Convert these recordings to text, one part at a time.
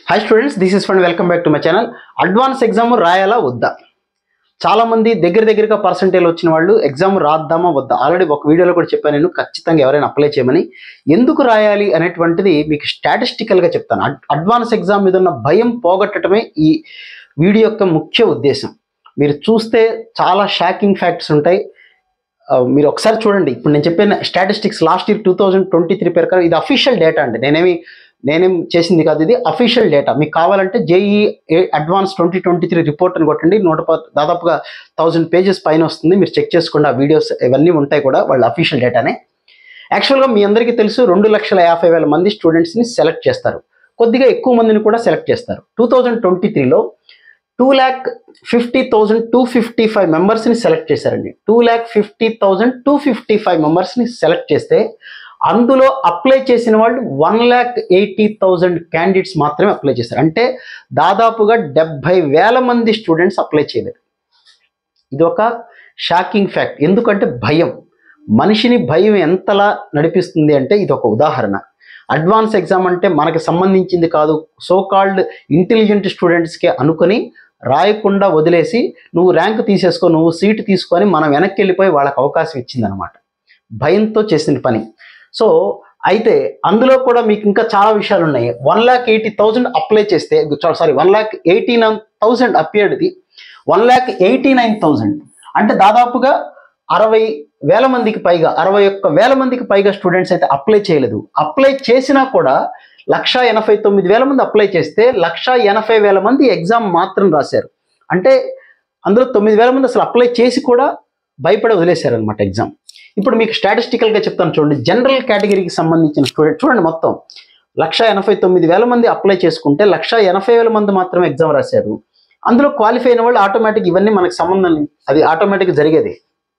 Hi students this is fund welcome back to my channel advance exam రాయాలా వద్దా చాలా మంది దగ్గర దగ్గరగా పర్సంటేజ్ వచ్చిన వాళ్ళు ఎగ్జామ్ రాద్దామా వద్దా ఆల్రెడీ ఒక వీడియోలో కూడా చెప్పాను నేను ఖచ్చితంగా ఎవరైనా అప్లై చేయమని ఎందుకు రాయాలి అనేటువంటిది మీకు స్టాటిస్టికల్గా చెప్తాను అడ్- అడ్వాన్స్ ఎగ్జామ్ మీద ఉన్న భయం పోగొట్టడమే ఈ వీడియో యొక్క ముఖ్య ఉద్దేశం మీరు చూస్తే చాలా షాకింగ్ ఫ్యాక్ట్స్ ఉంటాయి ఆ, మీరు ఒకసారి చూడండి ఇప్పుడు నేను చెప్పిన statistics last year two thousand twenty three ప్రకారం ఇది అఫీషియల్ డేటా అండి నేనేమి నేనేం చేసింది కాదు ఇది అఫీషియల్ డేటా మీకు కావాలంటే JEE advance twenty twenty three report అని కొట్టండి నూట ప- దాదాపుగా థౌజండ్ పేజెస్ పైన వస్తుంది మీరు చెక్ చేసుకోండి ఆ వీడియోస్ ఇవన్నీ ఉంటాయి కూడా వాళ్ళ అఫీషియల్ డేటానే యాక్చువల్గా మీ అందరికీ తెలుసు రెండు లక్షల యాభై వేల మంది స్టూడెంట్స్ని సెలెక్ట్ చేస్తారు కొద్దిగా ఎక్కువ మందిని కూడా సెలెక్ట్ చేస్తారు టూ థౌజండ్ ట్వంటీ త్రీలో two lakh fifty thousand two fifty five మెంబర్స్ని సెలెక్ట్ చేశారండి two lakh fifty thousand two fifty five మెంబర్స్ని సెలెక్ట్ చేస్తే అందులో అప్లై చేసిన వాళ్ళు one lakh eighty thousand candidates మాత్రమే అప్లై చేశారు అంటే దాదాపుగా డెబ్బై వేల మంది స్టూడెంట్స్ అప్లై చేయలేదు ఇది ఒక షాకింగ్ ఫ్యాక్ట్ ఎందుకంటే భయం మనిషిని భయం ఎంతలా నడిపిస్తుంది అంటే ఇది ఒక ఉదాహరణ అడ్వాన్స్ ఎగ్జామ్ అంటే మనకి సంబంధించింది కాదు సో కాల్డ్ ఇంటెలిజెంట్ స్టూడెంట్స్కి అనుకుని రాయకుండా వదిలేసి నువ్వు ర్యాంక్ తీసేసుకో నువ్వు సీటు తీసుకొని మనం వెనక్కి వెళ్ళిపోయి వాళ్ళకి అవకాశం ఇచ్చిందనమాట భయంతో చేసిన పని సో అయితే అందులో కూడా మీకు ఇంకా చాలా విషయాలు ఉన్నాయి one lakh eighty thousand apply చేస్తే sorry one lakh eighty nine thousand అపియర్డ్ది one lakh eighty nine thousand అంటే దాదాపుగా అరవై వేల మందికి పైగా అరవై ఒక్క వేల మందికి పైగా స్టూడెంట్స్ అయితే అప్లై చేయలేదు అప్లై చేసినా కూడా లక్ష ఎనభై తొమ్మిది వేల మంది అప్లై చేస్తే లక్ష ఎనభై వేల మంది ఎగ్జామ్ మాత్రం రాశారు అంటే అందులో తొమ్మిది వేల మంది అసలు అప్లై చేసి కూడా భయపడి వదిలేశారు అనమాట ఎగ్జామ్ ఇప్పుడు మీకు స్టాటిస్టికల్గా చెప్తాను చూడండి జనరల్ కేటగిరీకి సంబంధించిన స్టూడెంట్ చూడండి మొత్తం లక్ష ఎనభై తొమ్మిది వేల మంది అప్లై చేసుకుంటే లక్ష ఎనభై వేల మంది మాత్రమే ఎగ్జామ్ రాశారు అందులో క్వాలిఫై అయిన వాళ్ళు ఆటోమేటిక్ ఇవన్నీ మనకు సంబంధం లేదు. అది ఆటోమేటిక్ జరిగేది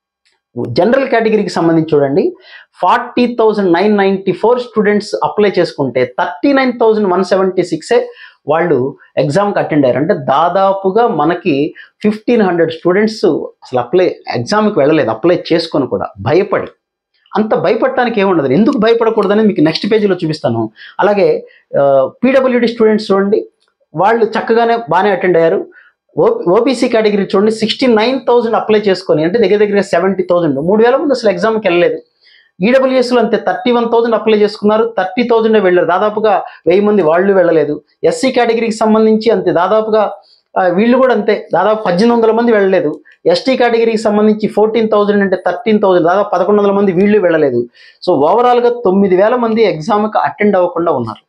జనరల్ కేటగిరీకి సంబంధించి చూడండి forty thousand nine ninety four students apply చేసుకుంటే thirty nine thousand one seventy సిక్సే వాళ్ళు ఎగ్జామ్కి అటెండ్ అయ్యారు అంటే దాదాపుగా మనకి ఫిఫ్టీన్ హండ్రెడ్ స్టూడెంట్స్ అసలు అప్లై ఎగ్జామ్కి వెళ్ళలేదు అప్లై చేసుకొని కూడా భయపడి అంత భయపడటానికి ఏముండదు ఎందుకు భయపడకూడదని మీకు నెక్స్ట్ పేజీలో చూపిస్తాను అలాగే పీడబ్ల్యూడి స్టూడెంట్స్ చూడండి వాళ్ళు చక్కగానే బాగానే అటెండ్ అయ్యారు ఓ ఓబీసీ కేటగిరీ చూడండి సిక్స్టీ నైన్ థౌసండ్ అప్లై చేసుకొని అంటే దగ్గర దగ్గర సెవెంటీ థౌసండ్ మూడు వేల మంది అసలు ఎగ్జామ్కి వెళ్ళలేదు ఈడబ్ల్యూఎస్లో అంతే థర్టీ వన్ థౌసండ్ అప్లై చేసుకున్నారు థర్టీ థౌసండ్ వెళ్ళారు దాదాపుగా వెయ్యి మంది వాళ్ళు వెళ్ళలేదు ఎస్సీ కేటగిరీకి సంబంధించి అంతే దాదాపుగా ఆ, వీళ్ళు కూడా అంతే దాదాపు పద్దెనిమిది వందల మంది వెళ్ళలేదు ఎస్టీ కేటగిరీకి సంబంధించి ఫోర్టీన్ థౌసండ్ అంటే థర్టీన్ థౌసండ్ దాదాపు పదకొండు వందల మంది వీళ్ళు వెళ్ళలేదు సో ఓవరాల్గా తొమ్మిది వేల మంది ఎగ్జామ్కి అటెండ్ అవ్వకుండా ఉన్నారు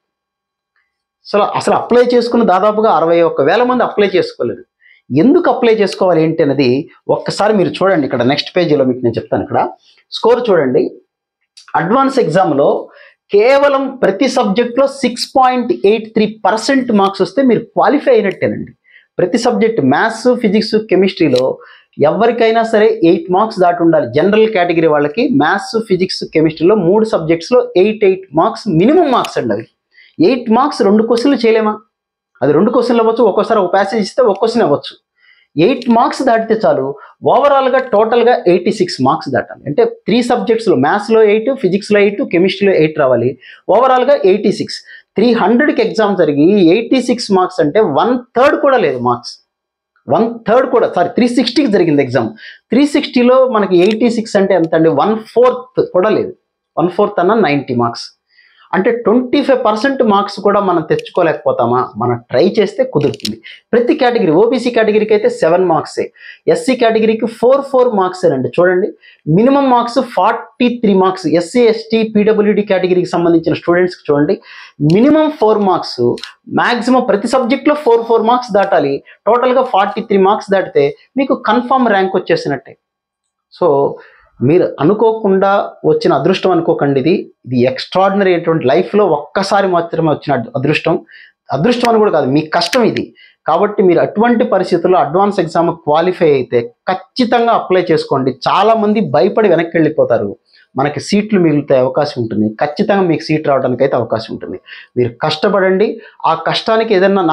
అసలు అసలు అప్లై చేసుకున్న దాదాపుగా అరవై ఒక్క వేల మంది అప్లై చేసుకోలేదు ఎందుకు అప్లై చేసుకోవాలి ఏంటి అనేది ఒక్కసారి మీరు చూడండి ఇక్కడ నెక్స్ట్ పేజీలో మీకు నేను చెప్తాను ఇక్కడ స్కోర్ చూడండి అడ్వాన్స్ ఎగ్జామ్లో కేవలం ప్రతి సబ్జెక్ట్లో six point eight three percent marks వస్తే మీరు క్వాలిఫై అయినట్టేనండి ప్రతి సబ్జెక్ట్ మ్యాథ్స్ ఫిజిక్స్ కెమిస్ట్రీలో ఎవరికైనా సరే ఎయిట్ మార్క్స్ దాటి ఉండాలి జనరల్ కేటగిరీ వాళ్ళకి మ్యాథ్స్ ఫిజిక్స్ కెమిస్ట్రీలో మూడు సబ్జెక్ట్స్లో eight eight marks minimum marks అండి అవి ఎయిట్ మార్క్స్ రెండు క్వశ్చన్లు చేయలేమా అది రెండు క్వశ్చన్లు అవ్వచ్చు ఒక్కోసారి ఒక ప్యాసేజ్ ఇస్తే ఒక క్వశ్చన్ అవ్వచ్చు ఎయిట్ మార్క్స్ దాటితే చాలు ఓవరాల్గా టోటల్గా ఎయిటీ సిక్స్ మార్క్స్ దాటాలి అంటే త్రీ సబ్జెక్ట్స్లో మ్యాథ్స్లో ఎయిట్ ఫిజిక్స్లో ఎయిట్ కెమిస్ట్రీలో ఎయిట్ రావాలి ఓవరాల్గా ఎయిటీ సిక్స్ త్రీ హండ్రెడ్కి ఎగ్జామ్ జరిగి ఎయిటీ సిక్స్ మార్క్స్ అంటే వన్ థర్డ్ కూడా లేదు మార్క్స్ వన్ థర్డ్ కూడా సారీ త్రీ సిక్స్టీకి జరిగింది ఎగ్జామ్ త్రీ సిక్స్టీలో మనకి ఎయిటీ సిక్స్ అంటే ఎంత అండి వన్ ఫోర్త్ కూడా లేదు వన్ ఫోర్త్ అన్న నైంటీ మార్క్స్ అంటే ట్వంటీ ఫైవ్ పర్సెంట్ మార్క్స్ కూడా మనం తెచ్చుకోలేకపోతామా మనం ట్రై చేస్తే కుదురుతుంది ప్రతి కేటగిరీ ఓబీసీ కేటగిరీకి అయితే సెవెన్ మార్క్సే ఎస్సీ కేటగిరీకి ఫోర్ ఫోర్ మార్క్స్ అండి చూడండి minimum marks forty three marks SC ST PWD కేటగిరీకి సంబంధించిన స్టూడెంట్స్కి చూడండి మినిమం ఫోర్ మార్క్స్ మ్యాక్సిమం ప్రతి సబ్జెక్ట్లో ఫోర్ ఫోర్ మార్క్స్ దాటాలి టోటల్గా ఫార్టీ త్రీ మార్క్స్ దాటితే మీకు కన్ఫర్మ్ ర్యాంక్ వచ్చేసినట్టే సో మీరు అనుకోకుండా వచ్చిన అదృష్టం అనుకోకండి ఇది ఇది ఎక్స్ట్రాడినరీ అయినటువంటి లైఫ్లో ఒక్కసారి మాత్రమే వచ్చిన అద్- అదృష్టం అదృష్టం అని కూడా కాదు మీ కష్టం ఇది కాబట్టి మీరు అటువంటి పరిస్థితుల్లో అడ్వాన్స్ ఎగ్జామ్ క్వాలిఫై అయితే ఖచ్చితంగా అప్లై చేసుకోండి చాలా మంది భయపడి వెనక్కి వెళ్ళిపోతారు మనకి సీట్లు మిగులుతాయి అవకాశం ఉంటుంది ఖచ్చితంగా మీకు సీట్ రావడానికి అయితే అవకాశం ఉంటుంది మీరు కష్టపడండి ఆ కష్టానికి ఏదన్నా నాకు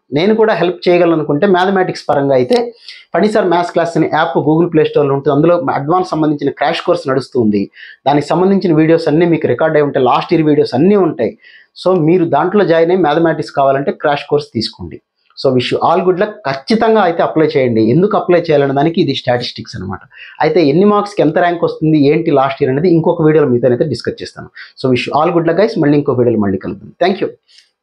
నేను కూడా హెల్ప్ చేయగలను అనుకుంటే మ్యాథమెటిక్స్ పరంగా అయితే పనిసార్ మ్యాథ్స్ క్లాస్ అనే యాప్ గూగుల్ ప్లే స్టోర్లో ఉంటుంది అందులో అడ్వాన్స్ సంబంధించిన క్రాష్ కోర్స్ నడుస్తుంది దానికి సంబంధించిన వీడియోస్ అన్నీ మీకు రికార్డ్ అయి ఉంటాయి లాస్ట్ ఇయర్ వీడియోస్ అన్నీ ఉంటాయి సో మీరు దాంట్లో జాయిన్ అయ్యి మ్యాథమెటిక్స్ కావాలంటే క్రాష్ కోర్స్ తీసుకోండి so wish all good luck ఖచ్చితంగా అయితే అప్లై చేయండి ఎందుకు అప్లై చేయాలనే దానికి ఇది స్టాటిస్టిక్స్ అనమాట అయితే ఎన్ని మార్క్స్కి ఎంత ర్యాంక్ వస్తుంది ఏంటి లాస్ట్ ఇయర్ అనేది ఇంకొక వీడియోలో మీతో అయితే డిస్కస్ చేస్తాను so wish all good luck guys మళ్ళీ ఇంకో వీడియోలో మళ్ళీ కలుద్దాం థ్యాంక్ యూ